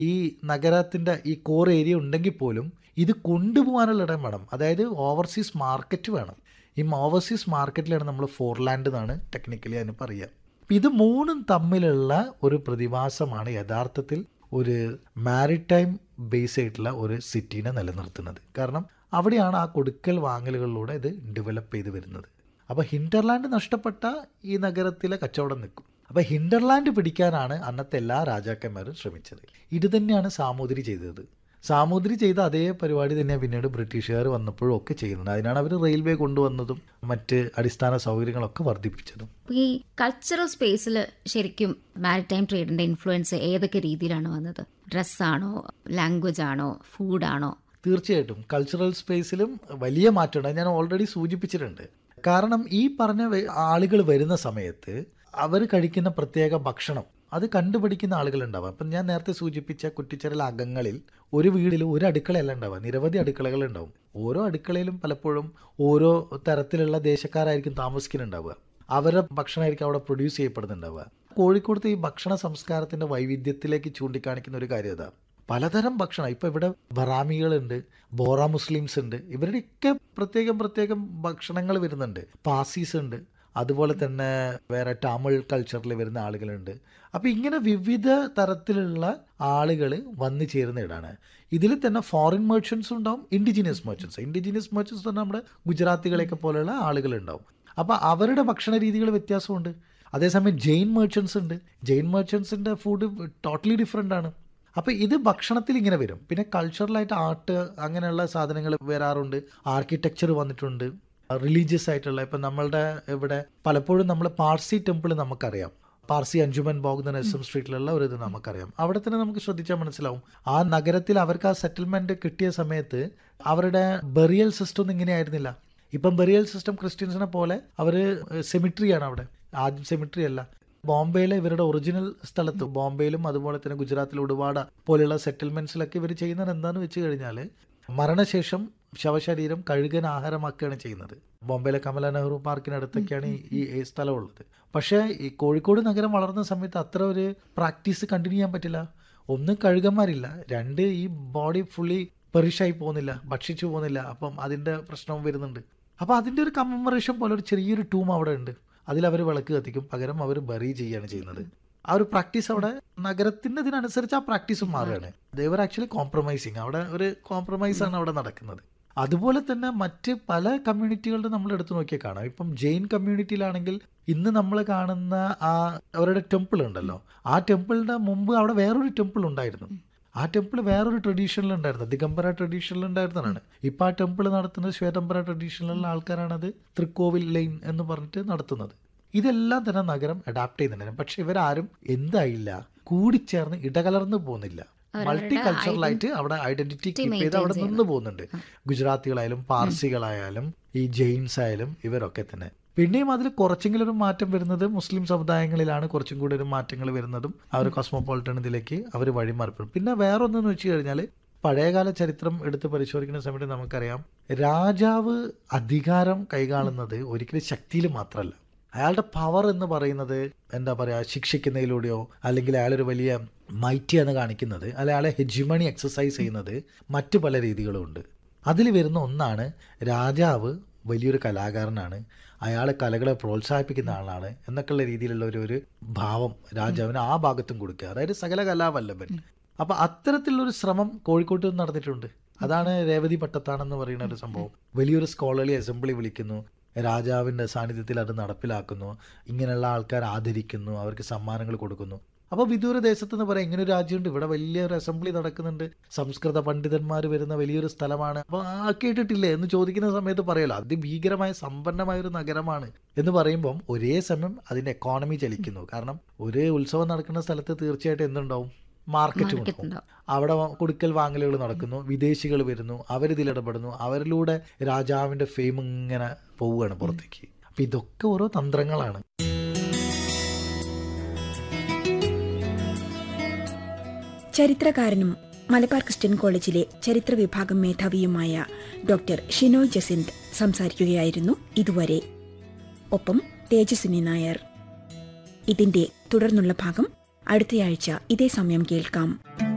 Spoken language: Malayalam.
ഈ നഗരത്തിന്റെ ഈ കോർ ഏരിയ ഉണ്ടെങ്കിൽ പോലും ഇത് കൊണ്ടുപോകാനുള്ള ഇടം വേണം അതായത് ഓവർസീസ് മാർക്കറ്റ് വേണം ഈ ഓവർസീസ് മാർക്കറ്റിലാണ് നമ്മൾ ഫോർലാൻഡ് എന്നാണ് ടെക്നിക്കലി അതിന് പറയുക അപ്പം ഇത് മൂന്നും തമ്മിലുള്ള ഒരു പ്രതിഭാസമാണ് യഥാർത്ഥത്തിൽ ഒരു മാരിടൈം ബേസ് ആയിട്ടുള്ള ഒരു സിറ്റീനെ നിലനിർത്തുന്നത് കാരണം അവിടെയാണ് ആ കൊടുക്കൽ വാങ്ങലുകളിലൂടെ ഇത് ഡെവലപ്പ് ചെയ്ത് വരുന്നത് അപ്പോൾ ഹിൻഡർലാൻഡ് നഷ്ടപ്പെട്ട ഈ നഗരത്തിലെ കച്ചവടം നിൽക്കും അപ്പോൾ ഹിൻഡർലാൻഡ് പിടിക്കാനാണ് അന്നത്തെ എല്ലാ രാജാക്കന്മാരും ശ്രമിച്ചത് ഇത് തന്നെയാണ് സാമൂതിരി ചെയ്തത് സാമൂതിരി ചെയ്ത അതേ പരിപാടി തന്നെയാണ് പിന്നീട് ബ്രിട്ടീഷുകാർ വന്നപ്പോഴും ഒക്കെ ചെയ്യുന്നത് അതിനാണ് അവർ റെയിൽവേ കൊണ്ടുവന്നതും മറ്റ് അടിസ്ഥാന സൗകര്യങ്ങളൊക്കെ വർദ്ധിപ്പിച്ചതും അപ്പൊ ഈ കൾച്ചറൽ സ്പേസിൽ ശരിക്കും മാരിടൈം ട്രേഡിന്റെ ഇൻഫ്ലുവൻസ് ഏതൊക്കെ രീതിയിലാണ് വന്നത് ഡ്രസ്സാണോ ലാംഗ്വേജ് ആണോ ഫുഡാണോ തീർച്ചയായിട്ടും കൾച്ചറൽ സ്പേസിലും വലിയ മാറ്റമുണ്ട് ഞാൻ ഓൾറെഡി സൂചിപ്പിച്ചിട്ടുണ്ട് കാരണം ഈ പറഞ്ഞ ആളുകൾ വരുന്ന സമയത്ത് അവർ കഴിക്കുന്ന പ്രത്യേക ഭക്ഷണം അത് കണ്ടുപിടിക്കുന്ന ആളുകളുണ്ടാവും അപ്പം ഞാൻ നേരത്തെ സൂചിപ്പിച്ച കുറ്റിച്ചരൽ അകങ്ങളിൽ ഒരു വീടിൽ ഒരു അടുക്കളയല്ല ഉണ്ടാവുക നിരവധി അടുക്കളകൾ ഉണ്ടാവും ഓരോ അടുക്കളയിലും പലപ്പോഴും ഓരോ തരത്തിലുള്ള ദേശക്കാരായിരിക്കും താമസിക്കുന്നുണ്ടാവുക അവരുടെ ഭക്ഷണമായിരിക്കും അവിടെ പ്രൊഡ്യൂസ് ചെയ്യപ്പെടുന്നുണ്ടാവുക കോഴിക്കോടത്തെ ഈ ഭക്ഷണ സംസ്കാരത്തിന്റെ വൈവിധ്യത്തിലേക്ക് ചൂണ്ടിക്കാണിക്കുന്ന ഒരു കാര്യം അതാ പലതരം ഭക്ഷണം ഇപ്പൊ ഇവിടെ ബറാമികളുണ്ട് ബോറ മുസ്ലിംസ് ഉണ്ട് ഇവരുടെയൊക്കെ പ്രത്യേകം പ്രത്യേകം ഭക്ഷണങ്ങൾ വരുന്നുണ്ട് പാസീസ് ഉണ്ട് അതുപോലെ തന്നെ വേറെ ടാമിൾ കൾച്ചറിൽ വരുന്ന ആളുകളുണ്ട് അപ്പോൾ ഇങ്ങനെ വിവിധ തരത്തിലുള്ള ആളുകൾ വന്നു ചേരുന്ന ഇടാണ് ഇതിൽ തന്നെ ഫോറിൻ മെർച്ചൻസും ഉണ്ടാവും ഇൻഡിജിനിയസ് മെർച്ചൻസ് ഇൻഡിജിനിയസ് മെർച്ചൻസ് തന്നെ നമ്മുടെ ഗുജറാത്തികളെയൊക്കെ പോലെയുള്ള ആളുകളുണ്ടാവും അപ്പോൾ അവരുടെ ഭക്ഷണ രീതികൾ വ്യത്യാസമുണ്ട് അതേസമയം ജെയിൻ മെർച്ചൻസ് ഉണ്ട് ജെയിൻ മെർച്ചൻസിൻ്റെ ഫുഡ് ടോട്ടലി ഡിഫറെൻ്റ് ആണ് അപ്പോൾ ഇത് ഭക്ഷണത്തിൽ ഇങ്ങനെ വരും പിന്നെ കൾച്ചറലായിട്ട് ആർട്ട് അങ്ങനെയുള്ള സാധനങ്ങൾ വരാറുണ്ട് ആർക്കിടെക്ചർ വന്നിട്ടുണ്ട് റിലീജിയസ് ആയിട്ടുള്ള ഇപ്പം നമ്മളുടെ ഇവിടെ പലപ്പോഴും നമ്മൾ പാർസി ടെമ്പിൾ നമുക്കറിയാം പാർസി അഞ്ചുമൻ ബോഗ് എന്ന എസ് എം സ്ട്രീറ്റിലുള്ള ഒരു ഇത് നമുക്കറിയാം അവിടെ തന്നെ നമുക്ക് ശ്രദ്ധിച്ചാൽ മനസ്സിലാവും ആ നഗരത്തിൽ അവർക്ക് ആ സെറ്റിൽമെന്റ് കിട്ടിയ സമയത്ത് അവരുടെ ബെറിയൽ സിസ്റ്റം ഒന്നും ഇങ്ങനെയായിരുന്നില്ല ഇപ്പം ബെറിയൽ സിസ്റ്റം ക്രിസ്ത്യൻസിനെ പോലെ അവർ സെമിട്രിയാണ് അവിടെ ആദ്യം സെമിട്രി അല്ല ബോംബെയിലെ ഇവരുടെ ഒറിജിനൽ സ്ഥലത്ത് ബോംബെയിലും അതുപോലെ തന്നെ ഗുജറാത്തിൽ ഉടുവാട പോലെയുള്ള സെറ്റിൽമെന്റ്സിലൊക്കെ ഇവർ ചെയ്യുന്നത് എന്താണെന്ന് വെച്ച് കഴിഞ്ഞാൽ മരണശേഷം ശവശരീരം കഴുകൻ ആഹാരമാക്കുകയാണ് ചെയ്യുന്നത് ബോംബെയിലെ കമല നെഹ്റു പാർക്കിനടുത്തൊക്കെയാണ് ഈ ഈ സ്ഥലമുള്ളത് പക്ഷേ ഈ കോഴിക്കോട് നഗരം വളർന്ന സമയത്ത് അത്ര ഒരു പ്രാക്ടീസ് കണ്ടിന്യൂ ചെയ്യാൻ പറ്റില്ല ഒന്ന് കഴുകന്മാരില്ല രണ്ട് ഈ ബോഡി ഫുള്ളി പെറിഷായി പോകുന്നില്ല ഭക്ഷിച്ചു പോകുന്നില്ല അപ്പം അതിൻ്റെ പ്രശ്നവും വരുന്നുണ്ട് അപ്പോൾ അതിൻ്റെ ഒരു കമ്മറേഷൻ പോലെ ഒരു ചെറിയൊരു ടൂം അവിടെ ഉണ്ട് അതിൽ അവർ വിളക്ക് കത്തിക്കും പകരം അവർ ബറി ചെയ്യുകയാണ് ചെയ്യുന്നത് ആ ഒരു പ്രാക്ടീസ് അവിടെ നഗരത്തിന്റെ ഇതിനനുസരിച്ച് ആ പ്രാക്ടീസും മാറുകയാണ് ദേവർ ആക്ച്വലി കോംപ്രമൈസിങ് അവിടെ ഒരു കോംപ്രമൈസ് ആണ് അവിടെ നടക്കുന്നത് അതുപോലെ തന്നെ മറ്റ് പല കമ്മ്യൂണിറ്റികളുടെ നമ്മൾ എടുത്തു നോക്കിയാൽ കാണാം ഇപ്പം ജെയിൻ കമ്മ്യൂണിറ്റിയിലാണെങ്കിൽ ഇന്ന് നമ്മൾ കാണുന്ന ആ അവരുടെ ടെമ്പിൾ ഉണ്ടല്ലോ ആ ടെമ്പിളിന്റെ മുമ്പ് അവിടെ വേറൊരു ടെമ്പിൾ ഉണ്ടായിരുന്നു ആ ടെമ്പിൾ വേറൊരു ട്രഡീഷനിൽ ഉണ്ടായിരുന്നു ദിഗംബര ട്രഡീഷനിൽ ഉണ്ടായിരുന്നതാണ് ഇപ്പം ആ ടെമ്പിൾ നടത്തുന്നത് ശ്വേതംബര ട്രഡീഷനിലുള്ള ആൾക്കാരാണ് അത് തൃക്കോവിൽ ലൈൻ എന്ന് പറഞ്ഞിട്ട് നടത്തുന്നത് ഇതെല്ലാം തന്നെ നഗരം അഡാപ്റ്റ് ചെയ്യുന്നുണ്ടായിരുന്നു പക്ഷെ ഇവരാരും എന്തായില്ല കൂടിച്ചേർന്ന് ഇടകലർന്ന് പോകുന്നില്ല മൾട്ടി കൾച്ചറലായിട്ട് അവിടെ ഐഡന്റിറ്റി കീപ്പ് ചെയ്ത് അവിടെ നിന്ന് പോകുന്നുണ്ട് ഗുജറാത്തികളായാലും പാർസികളായാലും ഈ ജെയിൻസ് ആയാലും ഇവരൊക്കെ തന്നെ പിന്നെയും അതിൽ കുറച്ചെങ്കിലും ഒരു മാറ്റം വരുന്നത് മുസ്ലിം സമുദായങ്ങളിലാണ് കുറച്ചും കൂടി ഒരു മാറ്റങ്ങൾ വരുന്നതും ആ ഒരു കോസ്മോപോളിറ്റൻ ഇതിലേക്ക് അവർ വഴിമാറിപ്പെടും പിന്നെ വേറെ ഒന്നെന്ന് വെച്ച് കഴിഞ്ഞാൽ പഴയകാല ചരിത്രം എടുത്ത് പരിശോധിക്കുന്ന സമയത്ത് നമുക്കറിയാം രാജാവ് അധികാരം കൈകാളുന്നത് ഒരിക്കലും ശക്തിയിൽ മാത്രമല്ല അയാളുടെ പവർ എന്ന് പറയുന്നത് എന്താ പറയുക ശിക്ഷിക്കുന്നതിലൂടെയോ അല്ലെങ്കിൽ അയാളൊരു വലിയ മൈറ്റി എന്ന് കാണിക്കുന്നത് അല്ലെ അയാളെ ഹെജിമണി എക്സസൈസ് ചെയ്യുന്നത് മറ്റു പല രീതികളും ഉണ്ട് അതിൽ വരുന്ന ഒന്നാണ് രാജാവ് വലിയൊരു കലാകാരനാണ് അയാൾ കലകളെ പ്രോത്സാഹിപ്പിക്കുന്ന ആളാണ് എന്നൊക്കെയുള്ള രീതിയിലുള്ള ഒരു ഒരു ഭാവം രാജാവിന് ആ ഭാഗത്തും കൊടുക്കുക അതായത് സകല കലാവല്ലഭൻ അപ്പൊ അത്തരത്തിലുള്ളൊരു ശ്രമം കോഴിക്കോട്ട് നടന്നിട്ടുണ്ട് അതാണ് രേവതി പട്ടത്താണെന്ന് പറയുന്ന ഒരു സംഭവം വലിയൊരു സ്കോളർലി അസംബ്ലി വിളിക്കുന്നു രാജാവിന്റെ സാന്നിധ്യത്തിൽ അത് നടപ്പിലാക്കുന്നു ഇങ്ങനെയുള്ള ആൾക്കാർ ആദരിക്കുന്നു അവർക്ക് സമ്മാനങ്ങൾ കൊടുക്കുന്നു അപ്പോൾ വിദൂര ദേശത്ത് എന്ന് പറയാം ഇങ്ങനെ ഒരു രാജ്യമുണ്ട് ഇവിടെ വലിയൊരു അസംബ്ലി നടക്കുന്നുണ്ട് സംസ്കൃത പണ്ഡിതന്മാർ വരുന്ന വലിയൊരു സ്ഥലമാണ് അപ്പോൾ ആ കേട്ടിട്ടില്ലേ എന്ന് ചോദിക്കുന്ന സമയത്ത് പറയല്ലോ അതിഭീകരമായ സമ്പന്നമായ ഒരു നഗരമാണ് എന്ന് പറയുമ്പം ഒരേ സമയം അതിന്റെ എക്കോണമി ചലിക്കുന്നു കാരണം ഒരു ഉത്സവം നടക്കുന്ന സ്ഥലത്ത് തീർച്ചയായിട്ടും എന്തുണ്ടാവും മാർക്കറ്റ് ഉണ്ടാവും അവിടെ കൊടുക്കൽ വാങ്ങലുകൾ നടക്കുന്നു വിദേശികൾ വരുന്നു അവരിതിൽ ഇടപെടുന്നു അവരിലൂടെ രാജാവിന്റെ ഫെയിം ഇങ്ങനെ പോവുകയാണ് പുറത്തേക്ക് അപ്പൊ ഇതൊക്കെ ഓരോ തന്ത്രങ്ങളാണ് ചരിത്രകാരനും മലബാർ ക്രിസ്ത്യൻ കോളേജിലെ ചരിത്ര വിഭാഗം മേധാവിയുമായ ഡോക്ടർ ഷിനോയ് ജസിന്ത് സംസാരിക്കുകയായിരുന്നു ഇതുവരെ ഒപ്പം തേജസ്വിനി നായർ ഇതിന്റെ തുടർന്നുള്ള ഭാഗം അടുത്തയാഴ്ച ഇതേ സമയം കേൾക്കാം